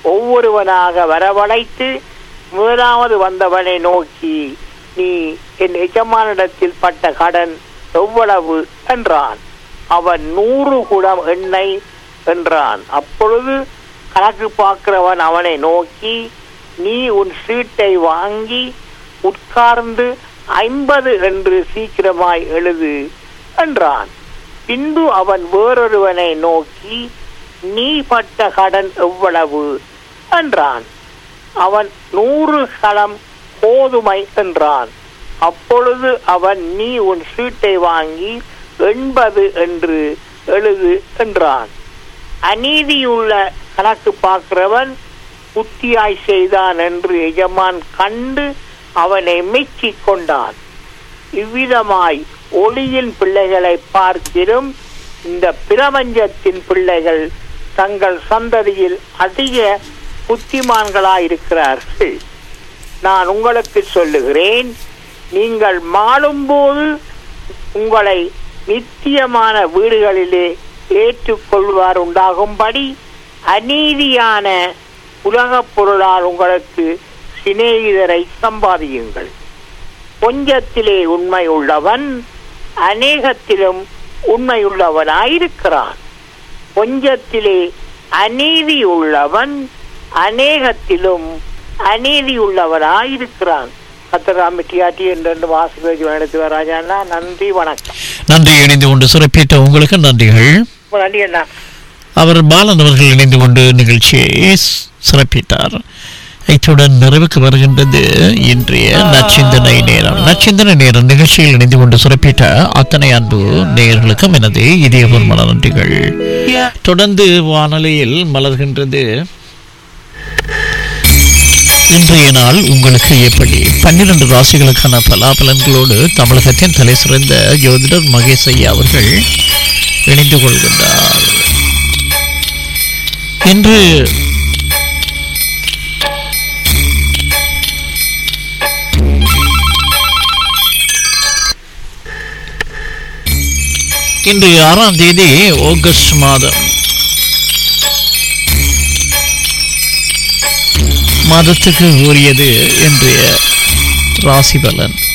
ஒவ்வொருவனாக வரவழைத்து முதலாவது வந்தவனை நோக்கி நீ என் எஜமானிடத்தில் பட்ட கடன் எவ்வளவு என்றான் அவன் நூறு குடம் எண்ணெய் என்றான் அப்பொழுது கணக்கு பார்க்கிறவன் அவனை நோக்கி நீ உன் சீட்டை வாங்கி உட்கார்ந்து ஐம்பது என்று சீக்கிரமாய் எழுது என்றான் பின்பு அவன் வேறொருவனை நோக்கி நீ பட்ட கடன் எவ்வளவு என்றான் அவன் நூறு களம் கோதுமை என்றான் அப்பொழுது அவன் நீ உன் சீட்டை வாங்கி எண்பது என்று எழுது என்றான் அநீதியுள்ள கணக்கு பார்க்கிறவன் புத்தியாய் செய்தான் என்று எஜமான் கண்டு அவனை மெச்சிக் கொண்டான் இவ்விதமாய் ஒளியின் பிள்ளைகளை பார்க்கிலும் இந்த பிரபஞ்சத்தின் பிள்ளைகள் தங்கள் சந்ததியில் அதிக புத்திமான்களாயிருக்கிறார்கள் நான் உங்களுக்கு சொல்லுகிறேன் நீங்கள் மாளும்போது உங்களை நித்தியமான வீடுகளிலே ஏற்றுக்கொள்வார் உண்டாகும்படி அநீதியான உலகப் பொருளால் உங்களுக்கு சிநேகிதரை சம்பாதியுங்கள் கொஞ்சத்திலே உண்மை உள்ளவன் அநேகத்திலும் உண்மையுள்ளவனாயிருக்கிறான் கொஞ்சத்திலே அநீதி உள்ளவன் அநேகத்திலும் அநீதி உள்ளவனாயிருக்கிறான் கத்தராமிட்டியாட்டி என்று வாசிக்க எடுத்து ராஜாண்ணா நன்றி வணக்கம் நன்றி இணைந்து கொண்டு சிறப்பித்த உங்களுக்கு நன்றிகள் நன்றி அண்ணா அவர் பாலன் அவர்கள் இணைந்து கொண்டு நிகழ்ச்சியை ஸ்- சிறப்பித்தார் இத்துடன் நிறைவுக்கு வருகின்றது இன்றைய நச்சிந்தனை நேரம் நச்சிந்தனை நேரம் நிகழ்ச்சியில் இணைந்து கொண்டு சிறப்பித்த அத்தனை அன்பு நேயர்களுக்கும் எனது இதயபூர்வமான நன்றிகள் தொடர்ந்து வானொலியில் மலர்கின்றது இன்றைய நாள் உங்களுக்கு எப்படி பன்னிரண்டு ராசிகளுக்கான பலாபலன்களோடு தமிழகத்தின் தலை சிறந்த ஜோதிடர் மகேஷ் ஐயா அவர்கள் இணைந்து கொள்கின்றார் இன்று இன்று ஆறாம் தேதி ஆகஸ்ட் மாதம் மாதத்துக்கு உரியது இன்றைய ராசி பலன்